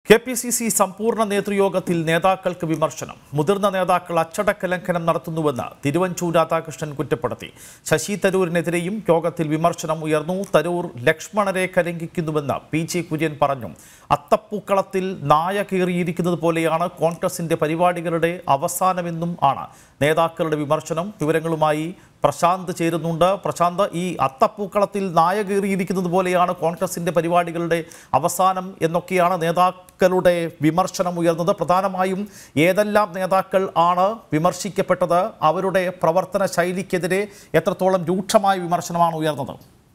K P C C സമ്പൂർണ്ണ നേതൃയോഗത്തിൽ നേതാക്കൾക്ക് വിമർശനം മുതിർന്ന നേതാക്കൾ അച്ചടക്ക ലംഘനം നടത്തുന്നുവെന്ന് തിരുവഞ്ചൂർ രാധാകൃഷ്ണൻ കുറ്റപ്പെടുത്തി ശശി തരൂരിനെതിരെയും യോഗത്തിൽ വിമർശനം ഉയർന്നു തരൂർ ലക്ഷ്മണരേഖ ലംഘിക്കുന്നുവെന്ന് പി ജെ കുര്യൻ പറഞ്ഞു അത്തപ്പൂക്കളത്തിൽ നായ കീറിയിരിക്കുന്നത് പോലെയാണ് കോൺഗ്രസിന്റെ പരിപാടികളുടെ അവസാനമെന്നും ആണ് നേതാക്കളുടെ വിമർശനം വിവരങ്ങളുമായി പ്രശാന്ത് ചേരുന്നുണ്ട് പ്രശാന്ത് ഈ അത്തപ്പൂക്കളത്തിൽ നായ കീറിയിരിക്കുന്നത് പോലെയാണ് കോൺഗ്രസിന്റെ പരിപാടികളുടെ അവസാനം എന്നൊക്കെയാണ് നേതാക്കളുടെ വിമർശനം ഉയർന്നത് പ്രധാനമായും ഏതെല്ലാം നേതാക്കൾ ആണ് വിമർശിക്കപ്പെട്ടത് അവരുടെ പ്രവർത്തന ശൈലിക്കെതിരെ എത്രത്തോളം രൂക്ഷമായ വിമർശനമാണ് ഉയർന്നത്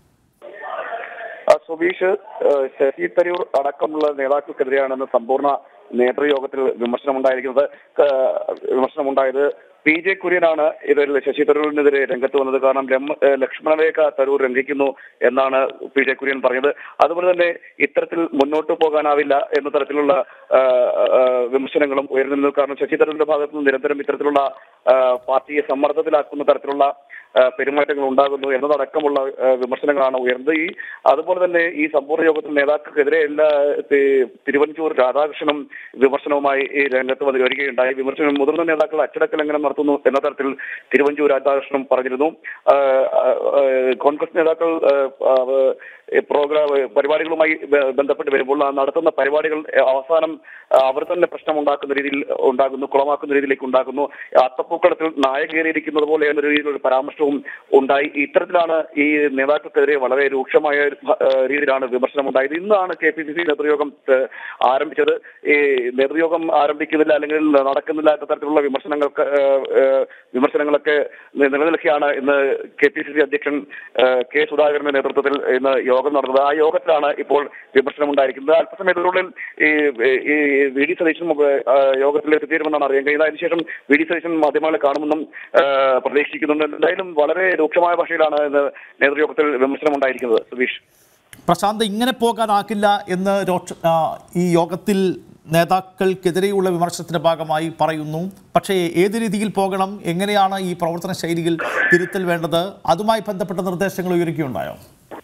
ആ, സുബീഷ് ഏഹ്, ശശി തരൂർ അടക്കമുള്ള നേതാക്കൾക്കെതിരെയാണ് സമ്പൂർണ്ണ നേതൃയോഗത്തിൽ വിമർശനമുണ്ടായിരിക്കുന്നത് ഏഹ്, വിമർശനമുണ്ടായത് പി ജെ കുര്യനാണ് ഇതിൽ ശശി തരൂരിനെതിരെ രംഗത്ത് വന്നത് കാരണം ലം- ഏഹ്, ലക്ഷ്മണരേഖ തരൂർ ലംഘിക്കുന്നു എന്നാണ് പി ജെ കുര്യൻ പറഞ്ഞത് അതുപോലെ തന്നെ ഇത്തരത്തിൽ മുന്നോട്ട് പോകാനാവില്ല എന്ന തരത്തിലുള്ള ഏഹ്, ഏഹ്, വിമർശനങ്ങളും ഉയർന്നു കാരണം ശശി തരൂരിന്റെ ഭാഗത്ത് നിന്ന് നിരന്തരം ഇത്തരത്തിലുള്ള ഏഹ്, പാർട്ടിയെ സമ്മർദ്ദത്തിലാക്കുന്ന തരത്തിലുള്ള ഏഹ് പെരുമാറ്റങ്ങൾ ഉണ്ടാകുന്നു എന്നതടക്കമുള്ള ഏഹ് വിമർശനങ്ങളാണ് ഉയർന്നത് ഈ അതുപോലെ തന്നെ ഈ സമ്പൂർണ്ണ യോഗത്തിൽ നേതാക്കൾക്കെതിരെ എല്ലാ തി- തിരുവഞ്ചൂർ രാധാകൃഷ്ണനും വിമർശനവുമായി ഈ രംഗത്ത് വന്ന് വരികയുണ്ടായി വിമർശനം മുതിർന്ന നേതാക്കൾ അച്ചടക്ക ലംഘനം നടത്തുന്നു എന്ന തരത്തിൽ തിരുവഞ്ചൂർ രാധാകൃഷ്ണൻ പറഞ്ഞിരുന്നു ഏഹ് ഏഹ് കോൺഗ്രസ് നേതാക്കൾ ഏഹ് ആഹ് പ്രോഗ്രാം പരിപാടികളുമായി ബ- ബന്ധപ്പെട്ട് വരുമ്പോൾ ആ നടത്തുന്ന പരിപാടികൾ അവസാനം അവർ തന്നെ പ്രശ്നമുണ്ടാക്കുന്ന രീതിയിൽ ഉണ്ടാകുന്നു കുളമാക്കുന്ന രീതിയിലേക്ക് ഉണ്ടാകുന്നു അത്തപ്പൂക്കളത്തിൽ നായ കയറിയിരിക്കുന്നത് പോലെ എന്ന രീതിയിലുള്ള പരാമർശവും ഉണ്ടായി ഇത്തരത്തിലാണ് ഈ നേതാക്കൾക്കെതിരെ വളരെ രൂക്ഷമായ ഒരു ഭ- ഏഹ് രീതിയിലാണ് വിമർശനം ഉണ്ടായത് ഇന്നാണ് കെ പി സി സി നേതൃയോഗം ഏഹ് ആരംഭിച്ചത് ഈ നേതൃയോഗം ആരംഭിക്കുന്നില്ല അല്ലെങ്കിൽ നടക്കുന്നില്ല എന്ന തരത്തിലുള്ള വിമർശനങ്ങൾക്ക് ഏഹ് ഏഹ് വിമർശനങ്ങളൊക്കെ നി- നിലനിൽക്കുകയാണ് ഇന്ന് കെ പി സി സി അധ്യക്ഷൻ ഏഹ് കെ സുധാകരന്റെ നേതൃത്വത്തിൽ ഇന്ന് യോഗം നടന്നത് ആ യോഗത്തിലാണ് ഇപ്പോൾ വിമർശനം ഉണ്ടായിരിക്കുന്നത് അല്പസമയത്തിനുള്ളിൽ ഈ ഈ വി ഡി സതീശൻ യോഗത്തിൽ എത്തിച്ചേരുമെന്നാണ് അറിയാൻ കഴിയുന്നത് അതിനുശേഷം വി ഡി സതീശൻ മാധ്യമങ്ങളെ കാണുമെന്നും ഏഹ് പ്രതീക്ഷിക്കുന്നുണ്ട് എന്തായാലും വളരെ രൂക്ഷമായ ഭാഷയിലാണ് ഇന്ന് നേതൃയോഗത്തിൽ വിമർശനം ഉണ്ടായിരിക്കുന്നത് സുധീഷ് പ്രശാന്ത് ഇങ്ങനെ പോകാനാക്കില്ല എന്ന് രോക്ഷ- ആ, ഈ യോഗത്തിൽ നേതാക്കൾക്കെതിരെയുള്ള വിമർശനത്തിന്റെ ഭാഗമായി പറയുന്നു പക്ഷേ ഏത് രീതിയിൽ പോകണം എങ്ങനെയാണ് ഈ പ്രവർത്തന ശൈലിയിൽ തിരുത്തൽ വേണ്ടത് അതുമായി ബന്ധപ്പെട്ട നിർദ്ദേശങ്ങൾ ഉയരുകയുണ്ടായോ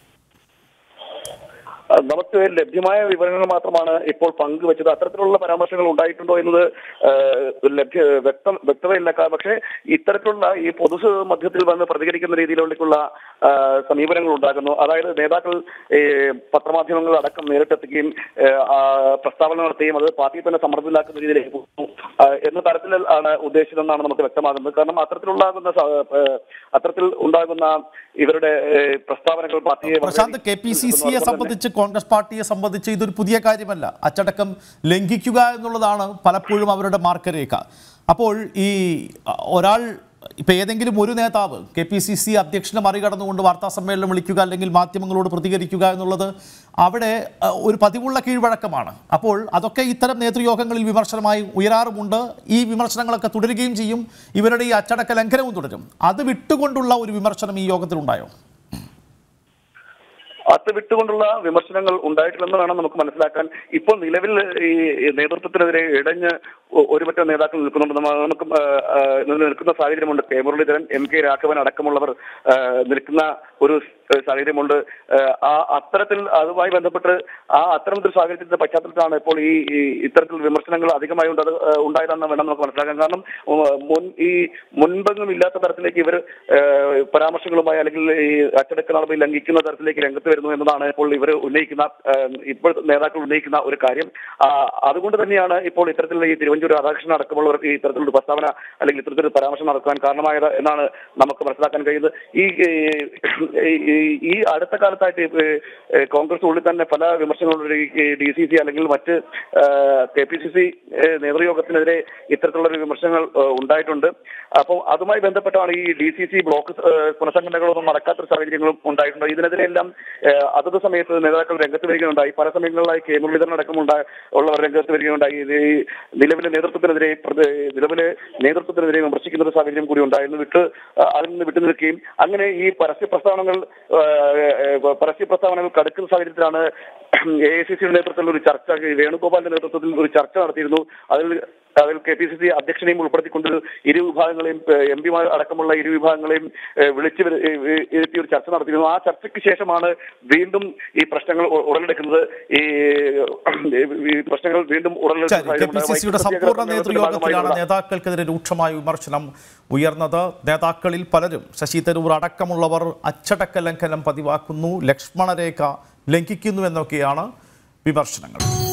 അഹ് നമുക്ക് ലഭ്യമായ വിവരങ്ങൾ മാത്രമാണ് ഇപ്പോൾ പങ്കുവച്ചത് അത്തരത്തിലുള്ള പരാമർശങ്ങൾ ഉണ്ടായിട്ടുണ്ടോ എന്നത് ആഹ് ലഭ്യ വ്യക്തം വ്യക്തതയില്ല കാ- പക്ഷേ ഇത്തരത്തിലുള്ള ഈ പൊതു മധ്യത്തിൽ വന്ന് പ്രതികരിക്കുന്ന രീതിയിലേക്കുള്ള ആഹ് സമീപനങ്ങൾ ഉണ്ടാകുന്നു അതായത് നേതാക്കൾ ഈ പത്രമാധ്യമങ്ങൾ അടക്കം നേരിട്ടെത്തുകയും ആഹ് ആ പ്രസ്താവന നടത്തുകയും അത് പാർട്ടിയെ തന്നെ സമ്മർദ്ദത്തിലാക്കുന്ന രീതിയിലേക്ക് പോകുന്നു ആഹ് എന്ന തരത്തിൽ ആണ് ഉദ്ദേശിച്ചതെന്നാണ് നമുക്ക് വ്യക്തമാകുന്നത് കാരണം അത്തരത്തിലുണ്ടാകുന്ന സ- ആഹ് അത്തരത്തിൽ ഉണ്ടാകുന്ന ഇവരുടെ ആഹ് പ്രസ്താവനകൾ പാർട്ടിയെ വളരെ പ്രശാന്ത് കെ പി സി സിയെ സംബന്ധിച്ച് കോൺഗ്രസ് പാർട്ടിയെ സംബന്ധിച്ച് ഇതൊരു പുതിയ കാര്യമല്ല അച്ചടക്കം ലംഘിക്കുക എന്നുള്ളതാണ് പലപ്പോഴും അവരുടെ മാർഗരേഖ അപ്പോൾ ഈ അ, ഒരാൾ ഇപ്പം ഏതെങ്കിലും ഒരു നേതാവ് കെ പി സി സി അധ്യക്ഷനെ മറികടന്നുകൊണ്ട് വാർത്താ സമ്മേളനം വിളിക്കുക അല്ലെങ്കിൽ മാധ്യമങ്ങളോട് പ്രതികരിക്കുക എന്നുള്ളത് അവിടെ അ, ഒരു പതിവുള്ള കീഴ്വഴക്കമാണ് അപ്പോൾ അതൊക്കെ ഇത്തരം നേതൃയോഗങ്ങളിൽ വിമർശനമായി ഉയരാറുമുണ്ട് ഈ വിമർശനങ്ങളൊക്കെ തുടരുകയും ചെയ്യും ഇവരുടെ ഈ അച്ചടക്ക ലംഘനവും തുടരും അത് വിട്ടുകൊണ്ടുള്ള ഒരു വിമർശനം ഈ യോഗത്തിലുണ്ടായോ അത് വിട്ടുകൊണ്ടുള്ള വിമർശനങ്ങൾ ഉണ്ടായിട്ടില്ലെന്ന് വേണം നമുക്ക് മനസ്സിലാക്കാൻ ഇപ്പോൾ നിലവിൽ ഈ നേതൃത്വത്തിനെതിരെ ഇടഞ്ഞ് ഒ- ഒരുപറ്റം നേതാക്കൾ നിൽക്കുന്നുണ്ട് നമ്മ- നമുക്ക് ആ, ആ, നിൽക്കുന്ന സാഹചര്യമുണ്ട് K Muraleedharan M K Raghavan അടക്കമുള്ളവർ ആ, നിൽക്കുന്ന ഒരു സ് സാഹചര്യമുണ്ട് ആ, ആ അത്തരത്തിൽ അതുമായി ബന്ധപ്പെട്ട് ആ അത്തരമൊരു സാഹചര്യത്തിന്റെ പശ്ചാത്തലത്തിലാണ് ഇപ്പോൾ ഈ ഈ ഇത്തരത്തിൽ വിമർശനങ്ങൾ അധികമായി ഉണ്ട് അത് ആ, ഉണ്ടായതെന്ന് വേണം നമുക്ക് മനസ്സിലാക്കാൻ കാരണം ഉം, മുൻ ഈ മുൻപെങ്ങും ഇല്ലാത്ത തരത്തിലേക്ക് ഇവർ പരാമർശങ്ങളുമായി അല്ലെങ്കിൽ ഈ അച്ചടക്ക നടപടി ലംഘിക്കുന്ന തരത്തിലേക്ക് രംഗത്ത് വരുന്നു എന്നതാണ് ഇപ്പോൾ ഇവർ ഉന്നയിക്കുന്ന ആ, ഇപ്പോൾ നേതാക്കൾ ഉന്നയിക്കുന്ന ഒരു കാര്യം ആ, അതുകൊണ്ട് തന്നെയാണ് ഇപ്പോൾ ഇത്തരത്തിലുള്ള ഈ തിരുവഞ്ചൂർ രാധാകൃഷ്ണൻ അടക്കമുള്ളവർക്ക് ഈ ഇത്തരത്തിലുള്ള പ്രസ്താവന അല്ലെങ്കിൽ ഇത്തരത്തിലൊരു പരാമർശം നടക്കാൻ കാരണമായത് എന്നാണ് നമുക്ക് മനസ്സിലാക്കാൻ കഴിയുന്നത് ഈ ഈ- ഈ- ഈ അടുത്ത കാലത്തായിട്ട് ഈ, ഏ, കോൺഗ്രസ് ഉള്ളിൽ തന്നെ പല വിമർശനങ്ങളും ഡി സി സി അല്ലെങ്കിൽ മറ്റ് കെ പി സി സി നേതൃയോഗത്തിനെതിരെ ഇത്തരത്തിലുള്ള ഒരു വിമർശനങ്ങൾ ഏ, ഉണ്ടായിട്ടുണ്ട് അപ്പോൾ അതുമായി ബന്ധപ്പെട്ടാണ് ഈ ഡി സി സി ബ്ലോക്ക് ഏ, പുനഃസംഘടനകളൊന്നും നടക്കാത്ത സാഹചര്യങ്ങളും ഉണ്ടായിട്ടുണ്ട് ഇതിനെതിരെ എല്ലാം ഏ, അതത് സമയത്ത് നേതാക്കൾ രംഗത്ത് വരികയുണ്ടായി പല സമയങ്ങളിലായി കെ മുരളീധരൻ അടക്കമുണ്ട ഉള്ളവർ രംഗത്ത് വരികയുണ്ടായി ഇത് ഈ നിലവിലെ നേതൃത്വത്തിനെതിരെ പ്രതി- നിലവിലെ നേതൃത്വത്തിനെതിരെ വിമർശിക്കുന്ന ഒരു സാഹചര്യം കൂടി ഉണ്ടായിരുന്നു വിട്ട് ആ, അതിൽ നിന്ന് വിട്ടു നിൽക്കുകയും അങ്ങനെ ഈ പരസ്യ പ്രസ്താവനകൾ ആ, ഏ, പരസ്യ പ്രസ്താവനകൾ കടുക്കുന്ന സാഹചര്യത്തിലാണ് എ ഐ സി സിയുടെ നേതൃത്വത്തിൽ ഒരു ചർച്ച ഈ വേണുഗോപാലിന്റെ നേതൃത്വത്തിൽ ഒരു ചർച്ച നടത്തിയിരുന്നു അതിൽ അതിൽ കെ പി സി സി അധ്യക്ഷനെയും ഉൾപ്പെടുത്തിക്കൊണ്ട് ഇരു വിഭാഗങ്ങളെയും എം പിമാർ അടക്കമുള്ള ഇരു വിഭാഗങ്ങളെയും ഏഹ്, വിളിച്ച് വരു- ഏഹ്, ഏഹ്, ഇരുത്തി ഒരു ചർച്ച നടത്തിയിരുന്നു ആ ചർച്ചയ്ക്ക് ശേഷമാണ് വീണ്ടും ഈ പ്രശ്നങ്ങൾ ഉ- ഉടലെടുക്കുന്നത് ഈ ഈ പ്രശ്നങ്ങൾ വീണ്ടും ശരി കെ പി സി സിയുടെ സമ്പൂർണ്ണ നേതൃയോഗത്തിലാണ് ഭാഗമായുള്ള നേതാക്കൾക്കെതിരെ രൂക്ഷമായ വിമർശനം ഉയർന്നത് നേതാക്കളിൽ പലരും ശശി തരൂർ അടക്കമുള്ളവർ അച്ചടക്ക ലംഘനം പതിവാക്കുന്നു ലക്ഷ്മണരേഖ ലംഘിക്കുന്നു എന്നൊക്കെയാണ് വിമർശനങ്ങൾ